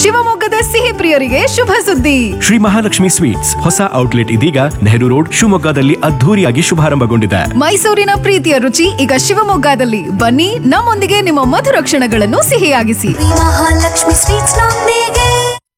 ಶಿವಮೊಗ್ಗದ ಸಿಹಿ ಪ್ರಿಯರಿಗೆ ಶುಭ ಸುದ್ದಿ ಶ್ರೀ ಮಹಾಲಕ್ಷ್ಮಿ ಸ್ವೀಟ್ಸ್ ಹೊಸ ಔಟ್ಲೆಟ್ ಇದೀಗ ನೆಹರು ರೋಡ್ ಶಿವಮೊಗ್ಗದಲ್ಲಿ ಅದ್ಧೂರಿಯಾಗಿ ಶುಭಾರಂಭಗೊಂಡಿದೆ ಮೈಸೂರಿನ ಪ್ರೀತಿಯ ರುಚಿ ಈಗ ಶಿವಮೊಗ್ಗದಲ್ಲಿ ಬನ್ನಿ ನಮ್ಮೊಂದಿಗೆ ನಿಮ್ಮ ಮಧುರ ಕ್ಷಣಗಳನ್ನು ಸಿಹಿಯಾಗಿಸಿ ಮಹಾಲಕ್ಷ್ಮಿ ಸ್ವೀಟ್ಸ್ ನೊಂದಿಗೆ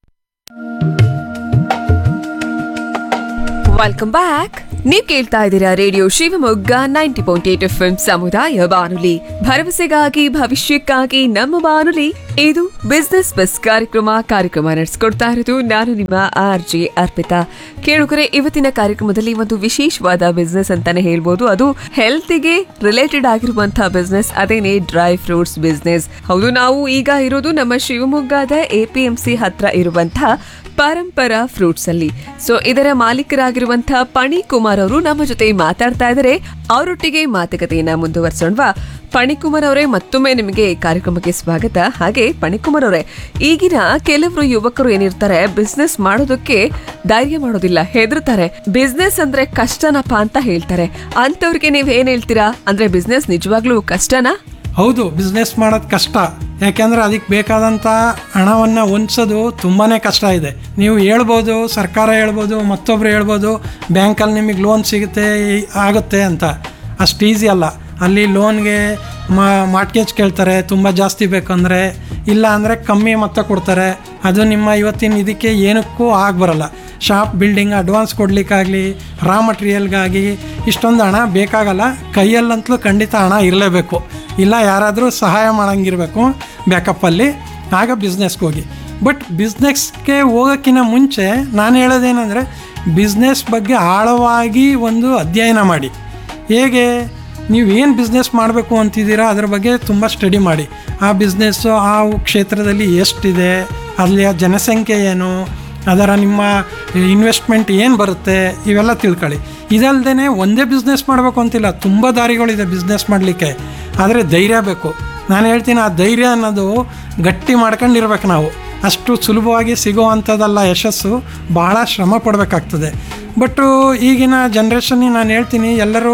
ವೆಲ್ಕಮ್ ಬ್ಯಾಕ್ ನೀವು ಕೇಳ್ತಾ ಇದ್ದೀರಾ radio Shivamogga ninety point eight F ಸಮುದಾಯ ಬಾನುಲಿ ಭರವಸೆಗಾಗಿ ಭವಿಷ್ಯಕ್ಕಾಗಿ ನಮ್ಮ ಬಾನುಲಿ ಇದು ಬಿಸ್ನೆಸ್ ಬಸ್ ಕಾರ್ಯಕ್ರಮ ಕಾರ್ಯಕ್ರಮ ನಡೆಸ್ಕೊಡ್ತಾ ಇರೋದು ನಾನು ನಿಮ್ಮ ಆರ್ ಜೆ ಅರ್ಪಿತಾ ಕೇಳುಗರೆ ಇವತ್ತಿನ ಕಾರ್ಯಕ್ರಮದಲ್ಲಿ ಒಂದು ವಿಶೇಷವಾದ ಬಿಸ್ನೆಸ್ ಅಂತಾನೆ ಹೇಳ್ಬೋದು ಅದು ಹೆಲ್ತ್ಗೆ ರಿಲೇಟೆಡ್ ಆಗಿರುವಂತಹ ಬಿಸ್ನೆಸ್ ಅದೇನೆ ಡ್ರೈ ಫ್ರೂಟ್ಸ್ ಬಿಸ್ನೆಸ್ ಹೌದು ನಾವು ಈಗ ಇರೋದು ನಮ್ಮ ಶಿವಮೊಗ್ಗದ ಎ ಪಿ ಎಂ ಸಿ ಹತ್ರ ಇರುವಂತಹ ಪರಂಪರ ಫ್ರೂಟ್ಸ್ ಅಲ್ಲಿ ಸೊ ಇದರ ಮಾಲೀಕರಾಗಿರುವಂತಹ ಪಣಿ ಕುಮಾರ್ ಅವರು ನಮ್ಮ ಜೊತೆ ಮಾತಾಡ್ತಾ ಇದ್ದಾರೆ ಅವರೊಟ್ಟಿಗೆ ಮಾತುಕತೆಯನ್ನ ಮುಂದುವರ್ಸೋಣವಾ ಪಣಿಕುಮಾರ್ ಅವರೇ ಮತ್ತೊಮ್ಮೆ ನಿಮಗೆ ಕಾರ್ಯಕ್ರಮಕ್ಕೆ ಸ್ವಾಗತ ಹಾಗೆ ಪಣಿಕುಮಾರ್ ಅವರೇ ಈಗಿನ ಕೆಲವರು ಯುವಕರು ಏನಿರ್ತಾರೆ ಬಿಸ್ನೆಸ್ ಮಾಡೋದಕ್ಕೆ ಧೈರ್ಯ ಮಾಡೋದಿಲ್ಲ ಹೆದರ್ತಾರೆ ಬಿಸ್ನೆಸ್ ಅಂದ್ರೆ ಕಷ್ಟನಪ್ಪ ಅಂತ ಹೇಳ್ತಾರೆ ಅಂತವ್ರಿಗೆ ನೀವ್ ಏನ್ ಹೇಳ್ತೀರಾ ಅಂದ್ರೆ ಬಿಸ್ನೆಸ್ ನಿಜವಾಗ್ಲೂ ಕಷ್ಟನಾ ಹೌದು ಬಿಸ್ನೆಸ್ ಮಾಡೋದು ಕಷ್ಟ ಯಾಕೆಂದ್ರೆ ಅದಕ್ಕೆ ಬೇಕಾದಂಥ ಹಣವನ್ನು ಹೊಂದಿಸೋದು ತುಂಬಾ ಕಷ್ಟ ಇದೆ ನೀವು ಹೇಳ್ಬೋದು ಸರ್ಕಾರ ಹೇಳ್ಬೋದು ಮತ್ತೊಬ್ರು ಹೇಳ್ಬೋದು ಬ್ಯಾಂಕಲ್ಲಿ ನಿಮಗೆ ಲೋನ್ ಸಿಗುತ್ತೆ ಈ- ಆಗುತ್ತೆ ಅಂತ ಅಷ್ಟು ಈಸಿ ಅಲ್ಲ ಅಲ್ಲಿ ಲೋನ್ಗೆ ಮಾರ್ಟ್ಗೇಜ್ ಕೇಳ್ತಾರೆ ತುಂಬ ಜಾಸ್ತಿ ಬೇಕಂದರೆ ಇಲ್ಲ ಅಂದರೆ ಕಮ್ಮಿ ಮೊತ್ತ ಕೊಡ್ತಾರೆ ಅದು ನಿಮ್ಮ ಇವತ್ತಿನ ಇದಕ್ಕೆ ಏನಕ್ಕೂ ಆಗಬರಲ್ಲ ಶಾಪ್ ಬಿಲ್ಡಿಂಗ್ ಅಡ್ವಾನ್ಸ್ ಕೊಡ್ಲಿಕ್ಕಾಗಲಿ ರಾ ಮಟೀರಿಯಲ್ಗಾಗಿ ಇಷ್ಟೊಂದು ಹಣ ಬೇಕಾಗಲ್ಲ ಕೈಯಲ್ಲಂತಲೂ ಖಂಡಿತ ಹಣ ಇರಲೇಬೇಕು ಇಲ್ಲ ಯಾರಾದರೂ ಸಹಾಯ ಮಾಡಂಗಿರಬೇಕು ಬ್ಯಾಕಪ್ಪಲ್ಲಿ ಆಗ ಬಿಸ್ನೆಸ್ಗೆ ಹೋಗಿ ಬಟ್ ಬಿಸ್ನೆಸ್ಗೆ ಹೋಗೋಕ್ಕಿಂತ ಮುಂಚೆ ನಾನು ಹೇಳೋದೇನೆಂದರೆ ಬಿಸ್ನೆಸ್ ಬಗ್ಗೆ ಆಳವಾಗಿ ಒಂದು ಅಧ್ಯಯನ ಮಾಡಿ ಹೇಗೆ ನೀವು ಏನು ಬಿಸ್ನೆಸ್ ಮಾಡಬೇಕು ಅಂತಿದ್ದೀರಾ ಅದ್ರ ಬಗ್ಗೆ ತುಂಬ ಸ್ಟಡಿ ಮಾಡಿ ಆ ಬಿಸ್ನೆಸ್ಸು ಆ ಕ್ಷೇತ್ರದಲ್ಲಿ ಎಷ್ಟಿದೆ ಅಲ್ಲಿಯ ಜನಸಂಖ್ಯೆ ಏನು ಅದರ ನಿಮ್ಮ ಇನ್ವೆಸ್ಟ್ಮೆಂಟ್ ಏನು ಬರುತ್ತೆ ಇವೆಲ್ಲ ತಿಳ್ಕೊಳ್ಳಿ ಇದಲ್ದೇ ಒಂದೇ ಬಿಸ್ನೆಸ್ ಮಾಡಬೇಕು ಅಂತಿಲ್ಲ ತುಂಬ ದಾರಿಗಳಿದೆ ಬಿಸ್ನೆಸ್ ಮಾಡಲಿಕ್ಕೆ ಆದರೆ ಧೈರ್ಯ ಬೇಕು ನಾನು ಹೇಳ್ತೀನಿ ಆ ಧೈರ್ಯ ಅನ್ನೋದು ಗಟ್ಟಿ ಮಾಡ್ಕೊಂಡಿರ್ಬೇಕು ನಾವು ಅಷ್ಟು ಸುಲಭವಾಗಿ ಸಿಗೋವಂಥದ್ದಲ್ಲ ಯಶಸ್ಸು ಭಾಳ ಶ್ರಮ ಪಡಬೇಕಾಗ್ತದೆ ಬಟ್ಟು ಈಗಿನ ಜನ್ರೇಷನ್ನಿಗೆ ನಾನು ಹೇಳ್ತೀನಿ ಎಲ್ಲರೂ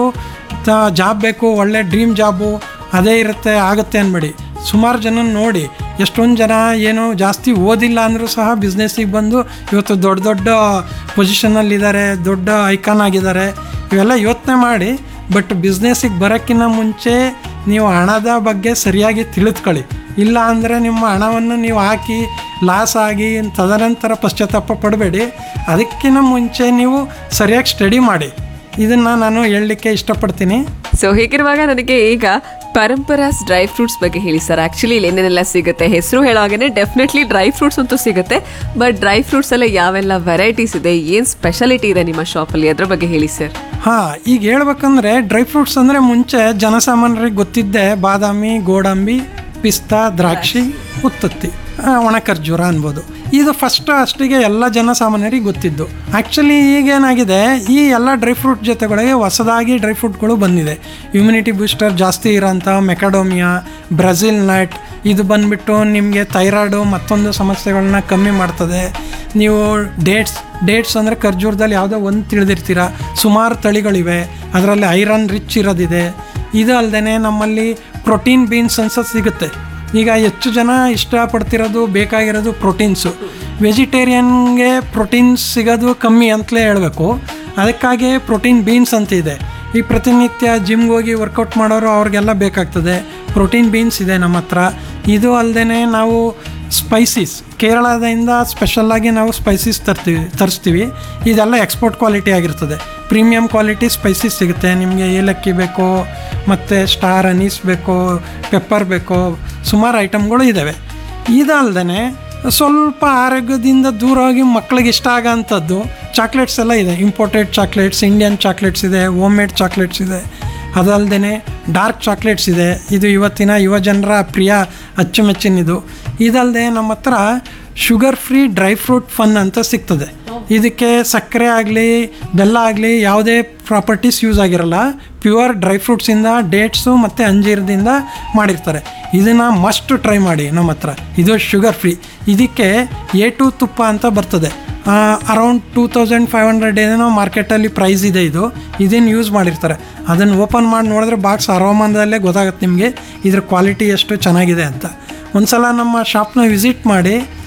ಜಾಬ್ ಬೇಕು ಒಳ್ಳೆ ಡ್ರೀಮ್ ಜಾಬು ಅದೇ ಇರುತ್ತೆ ಆಗುತ್ತೆ ಅನ್ಬೇಡಿ ಸುಮಾರು ಜನ ನೋಡಿ ಎಷ್ಟೊಂದು ಜನ ಏನು ಜಾಸ್ತಿ ಓದಿಲ್ಲ ಅಂದರೂ ಸಹ ಬಿಸ್ನೆಸ್ಸಿಗೆ ಬಂದು ಇವತ್ತು ದೊಡ್ಡ ದೊಡ್ಡ ಪೊಸಿಷನಲ್ಲಿದ್ದಾರೆ ದೊಡ್ಡ ಐಕಾನ್ ಆಗಿದ್ದಾರೆ ಇವೆಲ್ಲ ಯೋಚನೆ ಮಾಡಿ ಬಟ್ ಬಿಸ್ನೆಸ್ಸಿಗೆ ಬರೋಕ್ಕಿಂತ ಮುಂಚೆ ನೀವು ಹಣದ ಬಗ್ಗೆ ಸರಿಯಾಗಿ ತಿಳಿದುಕೊಳ್ಳಿ ಇಲ್ಲ ಅಂದರೆ ನಿಮ್ಮ ಹಣವನ್ನು ನೀವು ಹಾಕಿ ಲಾಸ್ ಆಗಿ ತದನಂತರ ಪಶ್ಚಾತ್ತಾಪ ಪಡಬೇಡಿ ಅದಕ್ಕಿಂತ ಮುಂಚೆ ನೀವು ಸರಿಯಾಗಿ ಸ್ಟಡಿ ಮಾಡಿ ಇದನ್ನು ನಾನು ಹೇಳಲಿಕ್ಕೆ ಇಷ್ಟಪಡ್ತೀನಿ ಸೊ ಹೀಗಿರುವಾಗ ನನಗೆ ಈಗ ಪರಂಪರಾಸ್ ಡ್ರೈ ಫ್ರೂಟ್ಸ್ ಬಗ್ಗೆ ಹೇಳಿ ಸರ್ ಆಕ್ಚುಲಿ ಇಲ್ಲಿ ಏನೇನೆಲ್ಲ ಸಿಗುತ್ತೆ ಹೆಸರು ಹೇಳೋವಾಗನೇ ಡೆಫಿನೆಟ್ಲಿ ಡ್ರೈ ಫ್ರೂಟ್ಸ್ ಅಂತೂ ಸಿಗುತ್ತೆ ಬಟ್ ಡ್ರೈ ಫ್ರೂಟ್ಸ್ ಎಲ್ಲ ಯಾವೆಲ್ಲ ವೆರೈಟೀಸ್ ಇದೆ ಏನು ಸ್ಪೆಷಾಲಿಟಿ ಇದೆ ನಿಮ್ಮ ಶಾಪಲ್ಲಿ ಅದ್ರ ಬಗ್ಗೆ ಹೇಳಿ ಸರ್ ಹಾಂ ಈಗ ಹೇಳ್ಬೇಕಂದ್ರೆ ಡ್ರೈ ಫ್ರೂಟ್ಸ್ ಅಂದರೆ ಮುಂಚೆ ಜನಸಾಮಾನ್ಯರಿಗೆ ಗೊತ್ತಿದ್ದೆ ಬಾದಾಮಿ ಗೋಡಂಬಿ ಪಿಸ್ತಾ ದ್ರಾಕ್ಷಿ ಉತ್ತತ್ತಿ ಆ, ಒಣ ಖರ್ಜೂರ ಅನ್ಬೋದು ಇದು ಫಸ್ಟ್ ಅಷ್ಟಿಗೆ ಎಲ್ಲ ಜನಸಾಮಾನ್ಯರಿಗೆ ಗೊತ್ತಿದ್ದು ಆ್ಯಕ್ಚುಲಿ ಈಗೇನಾಗಿದೆ ಈ ಎಲ್ಲ ಡ್ರೈ ಫ್ರೂಟ್ ಜೊತೆಗಳಿಗೆ ಹೊಸದಾಗಿ ಡ್ರೈ ಫ್ರೂಟ್ಗಳು ಬಂದಿದೆ ಇಮ್ಯುನಿಟಿ ಬೂಸ್ಟರ್ ಜಾಸ್ತಿ ಇರೋಂಥ ಮೆಕಾಡೋಮಿಯಾ ಬ್ರೆಜಿಲ್ ನಟ್ ಇದು ಬಂದ್ಬಿಟ್ಟು ನಿಮಗೆ ಥೈರಾಯ್ಡು ಮತ್ತೊಂದು ಸಮಸ್ಯೆಗಳನ್ನ ಕಮ್ಮಿ ಮಾಡ್ತದೆ ನೀವು ಡೇಟ್ಸ್ ಡೇಟ್ಸ್ ಅಂದರೆ ಖರ್ಜೂರದಲ್ಲಿ ಯಾವುದೋ ಒಂದು ತಿಳಿದಿರ್ತೀರ ಸುಮಾರು ತಳಿಗಳಿವೆ ಅದರಲ್ಲಿ ಐರನ್ ರಿಚ್ ಇರೋದಿದೆ ಇದು ಅಲ್ಲದೆ ನಮ್ಮಲ್ಲಿ ಪ್ರೋಟೀನ್ ಬೀನ್ಸ್ ಅನ್ಸೋದು ಸಿಗುತ್ತೆ ಈಗ ಹೆಚ್ಚು ಜನ ಇಷ್ಟಪಡ್ತಿರೋದು ಬೇಕಾಗಿರೋದು ಪ್ರೋಟೀನ್ಸು ವೆಜಿಟೇರಿಯನ್ಗೆ ಪ್ರೋಟೀನ್ಸ್ ಸಿಗೋದು ಕಮ್ಮಿ ಅಂತಲೇ ಹೇಳಬೇಕು ಅದಕ್ಕಾಗಿ ಪ್ರೋಟೀನ್ ಬೀನ್ಸ್ ಅಂತ ಇದೆ ಈ ಪ್ರತಿನಿತ್ಯ ಜಿಮ್ಗೆ ಹೋಗಿ ವರ್ಕೌಟ್ ಮಾಡೋರು ಅವ್ರಿಗೆಲ್ಲ ಬೇಕಾಗ್ತದೆ ಪ್ರೋಟೀನ್ ಬೀನ್ಸ್ ಇದೆ ನಮ್ಮ ಹತ್ರ ಇದು ಅಲ್ಲದೆ ನಾವು ಸ್ಪೈಸಿಸ್ ಕೇರಳದಿಂದ ಸ್ಪೆಷಲ್ಲಾಗಿ ನಾವು ಸ್ಪೈಸಿಸ್ ತರ್ತೀವಿ ತರಿಸ್ತೀವಿ ಇದೆಲ್ಲ ಎಕ್ಸ್ಪೋರ್ಟ್ ಕ್ವಾಲಿಟಿ ಆಗಿರ್ತದೆ ಪ್ರೀಮಿಯಂ ಕ್ವಾಲಿಟಿ ಸ್ಪೈಸಿಸ್ ಸಿಗುತ್ತೆ ನಿಮಗೆ ಏಲಕ್ಕಿ ಬೇಕೋ ಮತ್ತು ಸ್ಟಾರ್ ಅನೀಸ್ ಬೇಕೋ ಪೆಪ್ಪರ್ ಬೇಕೋ ಸುಮಾರು ಐಟಮ್ಗಳು ಇದ್ದಾವೆ ಇದಲ್ದೇ ಸ್ವಲ್ಪ ಆರೋಗ್ಯದಿಂದ ದೂರ ಹೋಗಿ ಮಕ್ಕಳಿಗೆ ಇಷ್ಟ ಆಗೋಂಥದ್ದು ಚಾಕ್ಲೇಟ್ಸ್ ಎಲ್ಲ ಇದೆ ಇಂಪೋರ್ಟೆಡ್ ಚಾಕ್ಲೇಟ್ಸ್ ಇಂಡಿಯನ್ ಚಾಕ್ಲೇಟ್ಸ್ ಇದೆ ಹೋಮ್ ಮೇಡ್ ಚಾಕ್ಲೇಟ್ಸ್ ಇದೆ ಅದಲ್ಲದೆ ಡಾರ್ಕ್ ಚಾಕ್ಲೇಟ್ಸ್ ಇದೆ ಇದು ಇವತ್ತಿನ ಯುವ ಜನರ ಪ್ರಿಯ ಅಚ್ಚುಮೆಚ್ಚಿನಿದು ಇದಲ್ಲದೆ ನಮ್ಮ ಹತ್ರ sugar free dry fruit fun ಅಂತ ಸಿಗ್ತದೆ ಇದಕ್ಕೆ ಸಕ್ಕರೆ ಆಗಲಿ ಬೆಲ್ಲ ಆಗಲಿ ಯಾವುದೇ ಪ್ರಾಪರ್ಟೀಸ್ ಯೂಸ್ ಆಗಿರಲ್ಲ ಪ್ಯೂರ್ ಡ್ರೈ ಫ್ರೂಟ್ಸಿಂದ ಡೇಟ್ಸು ಮತ್ತು ಅಂಜೀರದಿಂದ ಮಾಡಿರ್ತಾರೆ ಇದನ್ನು ಮಸ್ಟ್ ಟ್ರೈ ಮಾಡಿ ನಮ್ಮ ಹತ್ರ ಇದು ಶುಗರ್ ಫ್ರೀ ಇದಕ್ಕೆ ಎ ಟು ತುಪ್ಪ ಅಂತ ಬರ್ತದೆ around two thousand five hundred ಏನೋ ಮಾರ್ಕೆಟಲ್ಲಿ ಪ್ರೈಸ್ ಇದೆ ಇದು ಇದನ್ನು ಯೂಸ್ ಮಾಡಿರ್ತಾರೆ ಅದನ್ನು ಓಪನ್ ಮಾಡಿ ನೋಡಿದ್ರೆ ಬಾಕ್ಸ್ ಹವಾಮಾನದಲ್ಲೇ ಗೊತ್ತಾಗುತ್ತೆ ನಿಮಗೆ ಇದ್ರ ಕ್ವಾಲಿಟಿ ಎಷ್ಟು ಚೆನ್ನಾಗಿದೆ ಅಂತ ಒಂದು ಸಲ ನಮ್ಮ ಶಾಪ್ನ ವಿಸಿಟ್ ಮಾಡಿ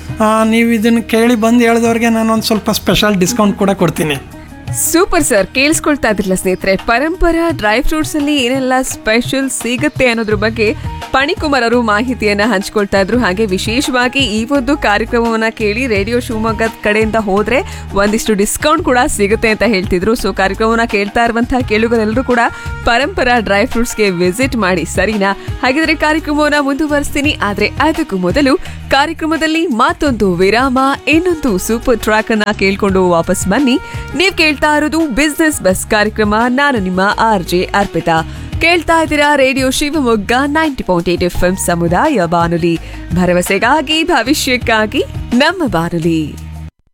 ನೀವು ಇದನ್ನು ಕೇಳಿ ಬಂದು ಹೇಳಿದವ್ರಿಗೆ ನಾನು ಒಂದು ಸ್ವಲ್ಪ ಸ್ಪೆಷಲ್ ಡಿಸ್ಕೌಂಟ್ ಕೂಡ ಕೊಡ್ತೀನಿ ಸೂಪರ್ ಸರ್ ಕೇಳಿಸ್ಕೊಳ್ತಾ ಇದ್ರಲ್ಲ ಸ್ನೇಹಿತರೆ ಪರಂಪರಾ ಡ್ರೈ ಫ್ರೂಟ್ಸ್ ಅಲ್ಲಿ ಏನೆಲ್ಲ ಸ್ಪೆಷಲ್ ಸಿಗುತ್ತೆ ಅನ್ನೋದ್ರ ಬಗ್ಗೆ ಪಣಿಕುಮಾರ್ ಅವರು ಮಾಹಿತಿಯನ್ನ ಹಂಚ್ಕೊಳ್ತಾ ಇದ್ರು ಹಾಗೆ ವಿಶೇಷವಾಗಿ ಈ ಒಂದು ಕಾರ್ಯಕ್ರಮವನ್ನ ಕೇಳಿ ರೇಡಿಯೋ ಶಿವಮೊಗ್ಗದ ಕಡೆಯಿಂದ ಹೋದ್ರೆ ಒಂದಿಷ್ಟು ಡಿಸ್ಕೌಂಟ್ ಕೂಡ ಸಿಗುತ್ತೆ ಅಂತ ಹೇಳ್ತಿದ್ರು ಸೊ ಕಾರ್ಯಕ್ರಮವನ್ನ ಕೇಳ್ತಾ ಇರುವಂತಹ ಕೇಳುಗರೆಲ್ಲರೂ ಕೂಡ ಪರಂಪರಾ ಡ್ರೈ ಫ್ರೂಟ್ಸ್ಗೆ ವಿಸಿಟ್ ಮಾಡಿ ಸರಿನಾ ಹಾಗಿದ್ರೆ ಕಾರ್ಯಕ್ರಮವನ್ನ ಮುಂದುವರಿಸ್ತೀನಿ ಆದ್ರೆ ಅದಕ್ಕೂ ಮೊದಲು ಕಾರ್ಯಕ್ರಮದಲ್ಲಿ ಮತ್ತೊಂದು ವಿರಾಮ ಇನ್ನೊಂದು ಸೂಪರ್ ಟ್ರ್ಯಾಕ್ ಅನ್ನ ಕೇಳ್ಕೊಂಡು ವಾಪಸ್ ಬನ್ನಿ ನೀವ್ ಕೇಳ್ತಾ ಇರೋದು ಬಿಸ್ನೆಸ್ ಬಸ್ ಕಾರ್ಯಕ್ರಮ ನಾನು ನಿಮ್ಮ ಆರ್ ಜೆ ಅರ್ಪಿತಾ ಕೇಳ್ತಾ ಇದ್ದೀರಾ radio Shivamogga ninety point eight F M ಸಮುದಾಯ ಬಾನುಲಿ ಭರವಸೆಗಾಗಿ ಭವಿಷ್ಯಕ್ಕಾಗಿ ನಮ್ಮ ಬಾನುಲಿ